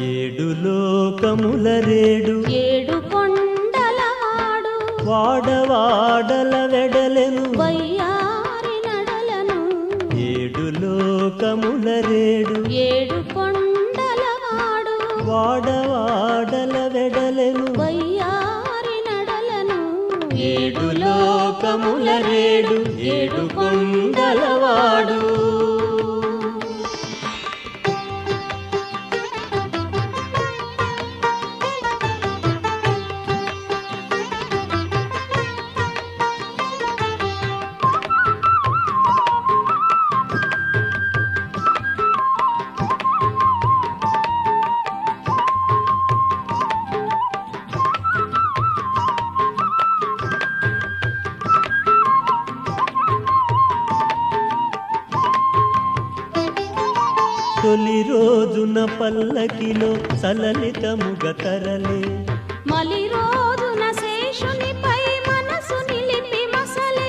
ఏడు లోకముల రేడు ఏడు కొండలవాడు వాడవాడల వెడలెను వయ్యారి నడలను ఏడు లోకముల రేడు ఏడు కొండలవాడు వాడవాడల వెడలెను వయ్యారి నడలను ఏడు లోకముల రేడు ఏడు కొండలవాడు తొలి రోజున పల్లకిలో సలలితముగ తరలే మలి రోజున శేషునిపై మనసు నిలిపి మసలే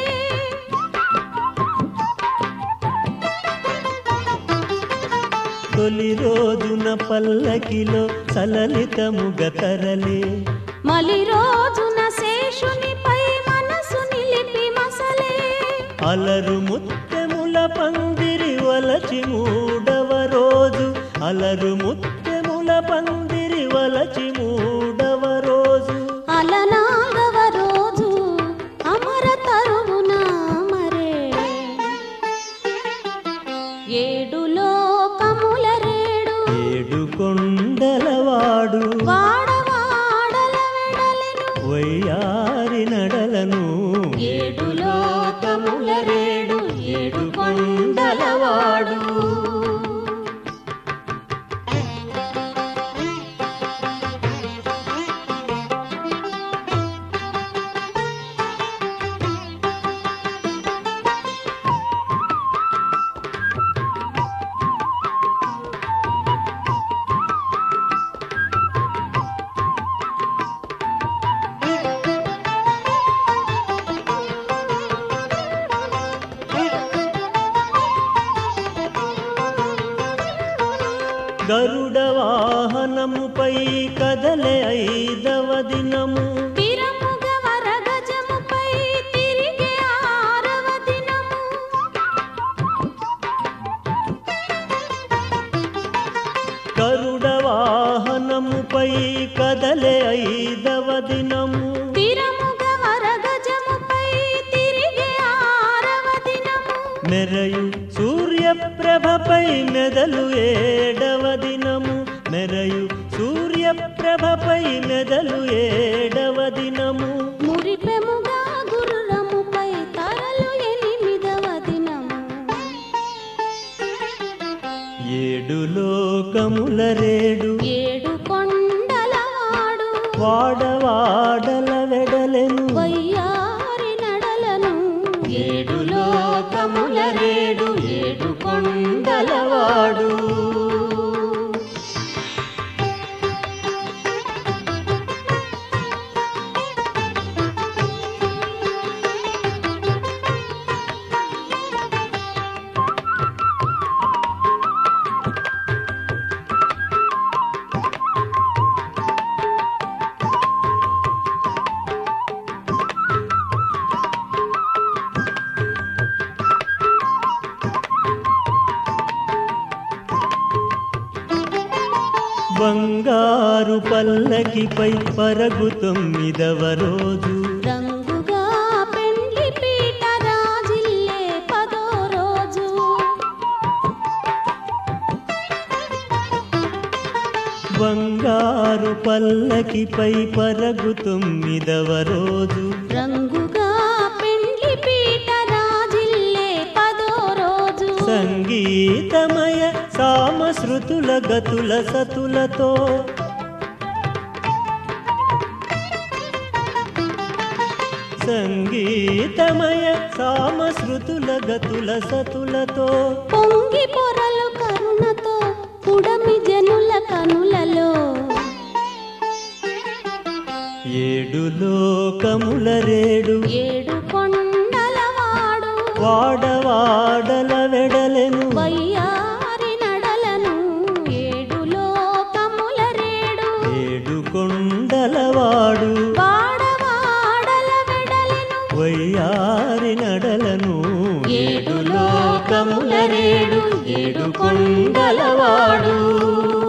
తొలి రోజున పల్లకిలో సలలితముగ తరలే మలి రోజున శేషునిపై మనసు నిలిపి మసలే అలరు ముత్తెముల పందిరి వలచి మూడవ రోజు అలరు ముత్తెముల పందిరి వలచి మూడవ రోజు అలనాగవ రోజు అమర తరువున మరే ఏడు లోకముల రేడు ఏడు కొండలవాడు వాడవాడల వెడలెను వయ్యారి నడలను ఏడు లోకముల రేడు ఏడు కొండలవాడు గరుడ వాహనముపై కదలే ఐదవ దినము తిరముగ వరగజముపై తిరిగే ఆరవ దినము గరుడ వాహనముపై కదలే ఐదవ దినము తిరముగ వరగజముపై తిరిగే ఆరవ దినము మెరయు సూర్యప్రభపై మెదలు ఏడవ దినము మెరయు సూర్యప్రభపై మెదలు ఏడవ దినము మురిపెముగా గుర్రముపై తరలు ఎనిమిదవ దినము ఏడు లోకముల రేడు ఏడు కొండలవాడు వాడవాడల వెడలెను వయ్యారి నడలను ఏడు లోకముల రేడు ఏడు కొండలవాడు బంగారు పల్లకిపై పరగు తొమ్మిదవ రోజు రంగుగా పెండ్లి పీట రాజిల్లే పదో రోజు బంగారు పల్లకిపై పరగు తొమ్మిదవ రోజు రంగుగా పెండ్లి పీట రాజిల్లే పదో రోజు సంగీతమయ సామశ్రుతుల గతుల సతులతో సంగీతమయ సామశ్రుతుల గతుల సతులతో పొంగి పొరలు కరుణతో పుడమి జనుల కనులలో ఏడు లోకముల రేడు ఏడు కొండలవాడు వాడవాడల వెడలెను వయ్యారి నడలను ఏడు లోకముల ఏడు కొండలవాడు